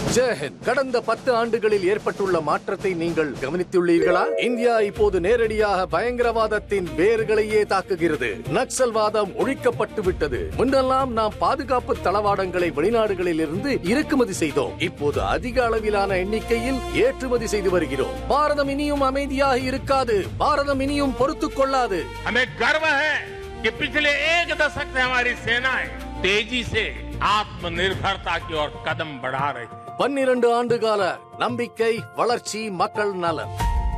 ஜெயஹிந்த் கடந்த பத்து ஆண்டுகளில் ஏற்பட்டுள்ள மாற்றத்தை நீங்கள் கவனித்துள்ளீர்களா இந்தியா இப்போது நேரடியாக பயங்கரவாதத்தின் வேர்களையே தாக்குகிறது நக்சல்வாதம் ஒழிக்கப்பட்டு விட்டது முன்னெல்லாம் நாம் பாதுகாப்பு தளவாடங்களை வெளிநாடுகளில் இருந்து இறக்குமதி செய்தோம் இப்போது அதிக அளவிலான எண்ணிக்கையில் ஏற்றுமதி செய்து வருகிறோம் பாரதம் இனியும் அமைதியாக இருக்காது பாரதம் இனியும் பொறுத்துக் கொள்ளாது हमें गर्व है कि पिछले एक दशक से हमारी सेनाएं तेजी से आत्मनिर्भरता की ओर कदम बढ़ा रही है பன்னிரண்டு ஆண்டு கால நம்பிக்கை வளர்ச்சி மக்கள் நலன்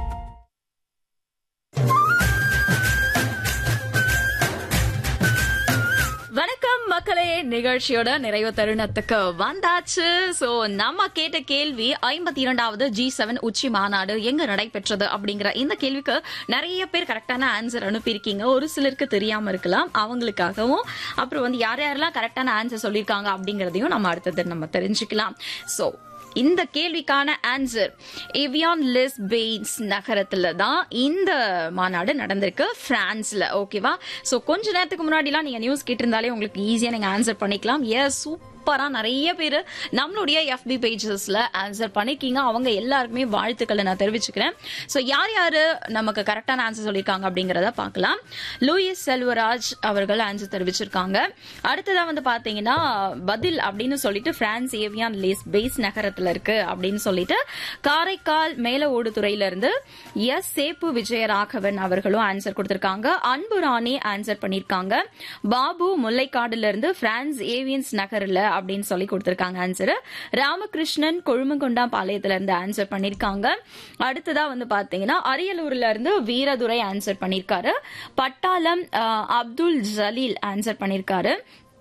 வணக்கம் மக்களே நிகழ்ச்சியோட நிறைவு தருணத்துக்கு வந்தாச்சு சோ நம்ம கேட்ட கேள்வி ஐம்பத்தி இரண்டாவது ஜி செவன் உச்சி மாநாடு எங்க நடைபெற்றது அப்படிங்கிற இந்த கேள்விக்கு நிறைய பேர் கரெக்டான ஆன்சர் அனுப்பியிருக்கீங்க ஒரு சிலருக்கு தெரியாம இருக்கலாம் அவங்களுக்காகவும் அப்புறம் வந்து யார் யாரெல்லாம் கரெக்டான ஆன்சர் சொல்லியிருக்காங்க அப்படிங்கறதையும் நம்ம அடுத்தது நம்ம தெரிஞ்சுக்கலாம் சோ இந்த கேள்விக்கான ஆன்சர் எவியான் லிஸ் பெயின்ஸ் நகரத்துல தான் இந்த மாநாடு நடந்திருக்கு பிரான்ஸ்ல ஓகேவா சோ கொஞ்ச நேரத்துக்கு முன்னாடிலாம் நீங்க நியூஸ் கேட்டிருந்தாலே உங்களுக்கு ஈஸியா நீங்க ஆன்சர் பண்ணிக்கலாம் எஸ் சூப்பரா நிறைய பேர் நம்மளுடைய எஃபி பேஜஸ்ல ஆன்சர் பண்ணிருக்கீங்க அவங்க எல்லாருக்குமே வாழ்த்துக்களை நான் தெரிவிச்சுக்கிறேன் சோ யார் யாரு நமக்கு கரெக்டான ஆன்சர் சொல்லியிருக்காங்க அப்படிங்கறத பார்க்கலாம் லூயிஸ் செல்வராஜ் அவர்கள் ஆன்சர் தெரிவிச்சிருக்காங்க அடுத்ததா வந்து பாத்தீங்கன்னா பதில் அப்படின்னு சொல்லிட்டு பிரான்ஸ் ஏவியான் லேஸ் பேஸ் நகரத்துல இருக்கு அப்படின்னு சொல்லிட்டு காரைக்கால் மேல ஓடுதுறையில இருந்து எஸ் சேப்பு விஜயராகவன் அவர்களும் ஆன்சர் கொடுத்திருக்காங்க அன்பு ராணி ஆன்சர் பண்ணிருக்காங்க பாபு முல்லைக்காடுல இருந்து பிரான்ஸ் ஏவியன்ஸ் நகர்ல அப்படின்னு சொல்லி கொடுத்திருக்காங்க ஆன்சர் ராமகிருஷ்ணன் கொழுமங்கொண்டா பாளையத்துல இருந்து ஆன்சர் பண்ணிருக்காங்க அடுத்ததா வந்து பாத்தீங்கன்னா அரியலூர்ல இருந்து வீரதுரை ஆன்சர் பண்ணிருக்காரு பட்டாளம் அஹ், அப்துல் ஜலீல் ஆன்சர் பண்ணிருக்காரு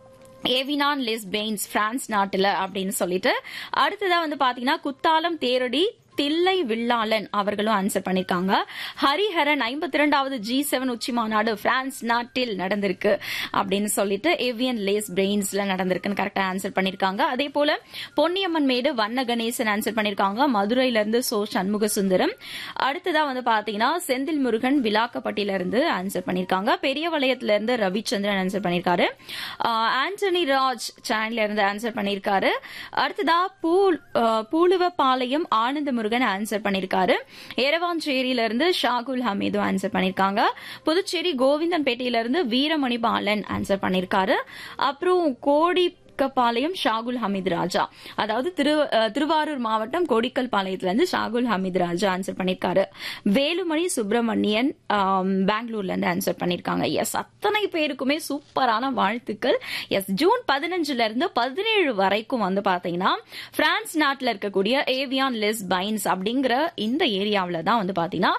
ஏவினான் லிஸ் பெயின்ஸ் பிரான்ஸ் நாட்டுல அப்படின்னு சொல்லிட்டு அடுத்ததா வந்து பாத்தீங்கன்னா குத்தாலம் தேரடி தில்லை வில்லாளன் அவர்களும் ஆன்சர் பண்ணிருக்காங்க ஹரிஹரன் ஐம்பத்தி இரண்டாவது ஜி செவன் உச்சி மாநாடு பிரான்ஸ் நாட்டில் நடந்திருக்கு அப்படின்னு சொல்லிட்டு ஏவியன் லேஸ் பிரெயின்ஸ்ல நடந்திருக்குன்னு கரெக்டா ஆன்சர் பண்ணிருக்காங்க அதே போல பொன்னியம்மன் மேடு வண்ண கணேசன் ஆன்சர் பண்ணிருக்காங்க மதுரையில இருந்து சோ சண்முக சுந்தரம் அடுத்ததா வந்து பாத்தீங்கன்னா செந்தில் முருகன் விலாக்கப்பட்டியில இருந்து ஆன்சர் பண்ணிருக்காங்க பெரிய வளையத்துல இருந்து ரவிச்சந்திரன் ஆன்சர் பண்ணிருக்காரு ஆஹ் ஆண்டனி ராஜ் சேனல்ல இருந்து ஆன்சர் பண்ணிருக்காரு அடுத்ததா பூ- ஆஹ் பூலுவப்பாளையம் ஆனந்த முருகன் ஆன்சர் பண்ணிருக்காரு ஏரவாஞ்சேரியில இருந்து ஷாகுல் ஹமீதும் ஆன்சர் பண்ணிருக்காங்க புதுச்சேரி கோவிந்தன்பேட்டையில இருந்து வீரமணி பாலன் ஆன்சர் பண்ணிருக்காரு அப்புறம் கோடி பாளையம் ஷாகுல் ஹமீத் ராஜா அதாவது திரு அஹ், திருவாரூர் மாவட்டம் கோடிக்கல் பாளையத்துல இருந்து ஷாகுல் ஹமீத் ராஜா ஆன்சர் பண்ணிருக்காரு வேலுமணி சுப்பிரமணியன் ஆம், பெங்களூர்ல இருந்து ஆன்சர் பண்ணிருக்காங்க எஸ் அத்தனை பேருக்குமே சூப்பரான வாழ்த்துக்கள் எஸ் ஜூன் பதினஞ்சுல இருந்து பதினேழு வரைக்கும் வந்து பாத்தீங்கன்னா பிரான்ஸ் நாட்டுல இருக்கக்கூடிய ஏவியான் லெஸ் பைன்ஸ் அப்படிங்கிற இந்த ஏரியாவில தான் வந்து பாத்தீங்கன்னா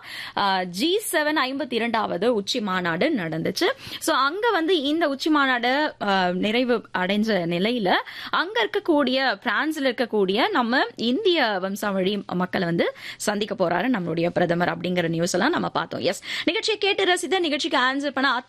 ஜி செவன் ஐம்பத்தி இரண்டாவது உச்சி மாநாடு நடந்துச்சு சோ அங்க வந்து இந்த உச்சி மாநாடு அஹ், நிறைவு அடைஞ்ச நிலையில அங்க இருக்கக்கூடிய பிரான்ஸ்ல இருக்கக்கூடிய நம்ம இந்திய வம்சாவழி மக்களை வந்து சந்திக்க போறாரு நம்மளுடைய பிரதமர் அப்படிங்கிற நியூஸ் எல்லாம் நம்ம பார்த்தோம் எஸ் நிகழ்ச்சியை கேட்டு ரசித்த நிகழ்ச்சிக்கு ஆன்சர் பண்ண